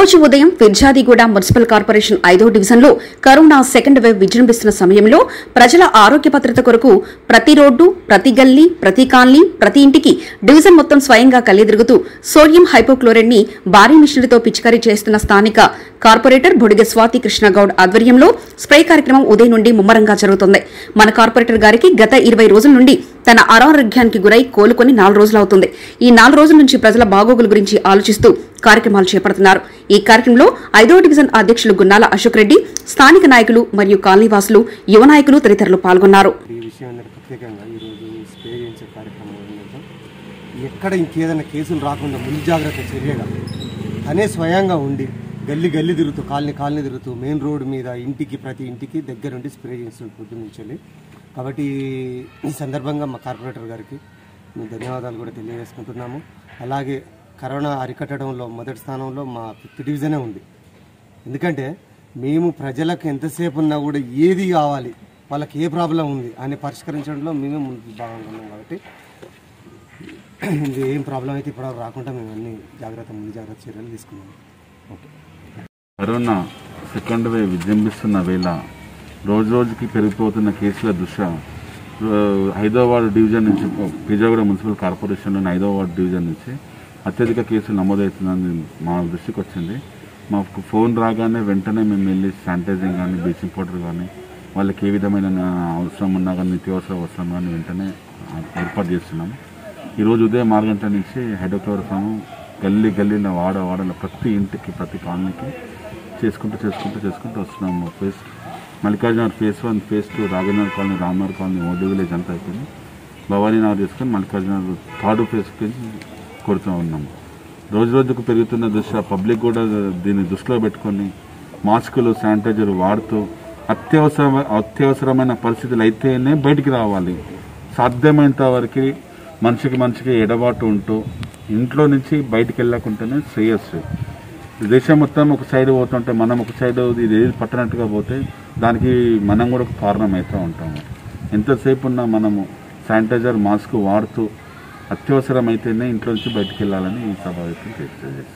రోజు ఉదయం Peerzadiguda municipal corporation ఐదో డివిజన్లో కరోనా సెకండ్ వేవ్ విజృంభిస్తున్న సమయంలో ప్రజల ఆరోగ్య భద్రత కొరకు ప్రతి రోడ్డు ప్రతి గల్లీ ప్రతి కాలనీ ప్రతి ఇంటికి డివిజన్ మొత్తం స్వయంగా కళ్ళెదిరుగుతూ సోడియం హైపోక్లోరైడ్ ని భారీ మిషనరీతో పిచికారీ చేస్తున్న స్థానిక కార్పొరేటర్ బొడిగ స్వాతి కృష్ణగౌడ్ ఆధ్వర్యంలో స్ప్రే కార్యక్రమం ఉదయం నుండి ముమ్మరంగా జరుగుతుంది మన కార్పొరేటర్ గారికి గత ఇరవై రోజుల నుండి తన అనారోగ్యానికి గురై కోలుకొని నాలుగు రోజులవుతుంది ఈ నాలుగు రోజుల నుంచి ప్రజల బాగోగుల గురించి ఆలోచిస్తూ కార్యక్రమాలు చేపడుతున్నారు ఈ కార్యక్రమంలో ఐదో డివిజన్ అధ్యక్షులు గున్నాల అశోక్ రెడ్డి స్థానిక నాయకులు మరియు కాలనీవాసులు యువ నాయకులు తదితరులు పాల్గొన్నారు ఈ విషయం అనేది ప్రత్యేకంగా ఈరోజు స్ప్రే చేయించే కార్యక్రమం ఏంటంటే ఎక్కడ ఇంకేదైనా కేసులు రాకుండా ముందు జాగ్రత్త చర్యగా తనే స్వయంగా ఉండి గల్లీ గల్లీ తిరుగుతూ కాలనీ కాలనీ తిరుగుతూ మెయిన్ రోడ్ మీద ఇంటికి ప్రతి ఇంటికి దగ్గరుండి స్ప్రే చేస్తుంది పొద్దున్న నుంచి కాబట్టి ఈ సందర్భంగా మా కార్పొరేటర్ గారికి మేము ధన్యవాదాలు కూడా తెలియజేసుకుంటున్నాము అలాగే కరోనా అరికట్టడంలో మొదటి స్థానంలో మా ఫిఫ్త్ డివిజనే ఉంది ఎందుకంటే మేము ప్రజలకు ఎంతసేపు ఉన్నా కూడా ఏది కావాలి వాళ్ళకి ఏ ప్రాబ్లం ఉంది అని పరిష్కరించడంలో మేమే ముందు భాగంగా ఉన్నాం కాబట్టి ఇది ఏం ప్రాబ్లం అయితే ఇప్పుడు రాకుండా మేము అన్ని జాగ్రత్త ముందు జాగ్రత్త చర్యలు తీసుకున్నాము ఓకే కరోనా సెకండ్ వేవ్ విజృంభిస్తున్న వేళ రోజు రోజుకి పెరిగిపోతున్న కేసుల దృష్ట్యా ఆ, ఐదో వార్డు డివిజన్ నుంచి పిజాగూడ మున్సిపల్ కార్పొరేషన్లోని ఐదో వార్డు డివిజన్ నుంచి అత్యధిక కేసులు నమోదవుతుందని మా దృష్టికి వచ్చింది మాకు ఫోన్ రాగానే వెంటనే మేము వెళ్ళి శానిటైజింగ్ కానీ బ్లీచింగ్ పౌడర్ కానీ వాళ్ళకి ఏ విధమైన అవసరం ఉన్నా కానీ నిత్యావసర అవసరం కానీ వెంటనే ఏర్పాటు చేస్తున్నాము ఈరోజు ఉదయం ఆరు గంటల నుంచి హైడ్రోక్లోరోఫాము గల్లీ గల్లీలో వాడ వాడలో ప్రతి ఇంటికి ప్రతి కాలనీకి చేసుకుంటూ చేసుకుంటూ చేసుకుంటూ వస్తున్నాము phase Mallikarjuna phase one phase two Raghavendra colony Ramnagar colony ఓడి విలేజ్ అంతా అయిపోయింది భవానీ నగర్ చేసుకొని మల్లికార్జున థర్డ్ ఫేస్ కొడుతూ ఉన్నాము రోజు రోజుకు పెరుగుతున్న దృష్ట్యా పబ్లిక్ కూడా దీన్ని దృష్టిలో పెట్టుకొని మాస్కులు శానిటైజర్ వాడుతూ అత్యవసర అత్యవసరమైన పరిస్థితులు అయితేనే బయటికి రావాలి సాధ్యమైనంత వరకు మనిషికి మనిషికి ఎడబాటు ఉంటూ ఇంట్లో నుంచి బయటికి వెళ్ళకుండానే శ్రేయస్సు దేశం మొత్తం ఒక సైడ్ పోతుంటే మనం ఒక సైడ్ ఇది ఏది పట్టనట్టుగా పోతే దానికి మనం కూడా ఒక కారణం అవుతూ ఉంటాము ఎంతసేపు ఉన్నా మనము శానిటైజర్ మాస్క్ వాడుతూ అత్యవసరం అయితేనే ఇంట్లో నుంచి బయటికి వెళ్ళాలని ఈ సభ తెలియజేస్తాను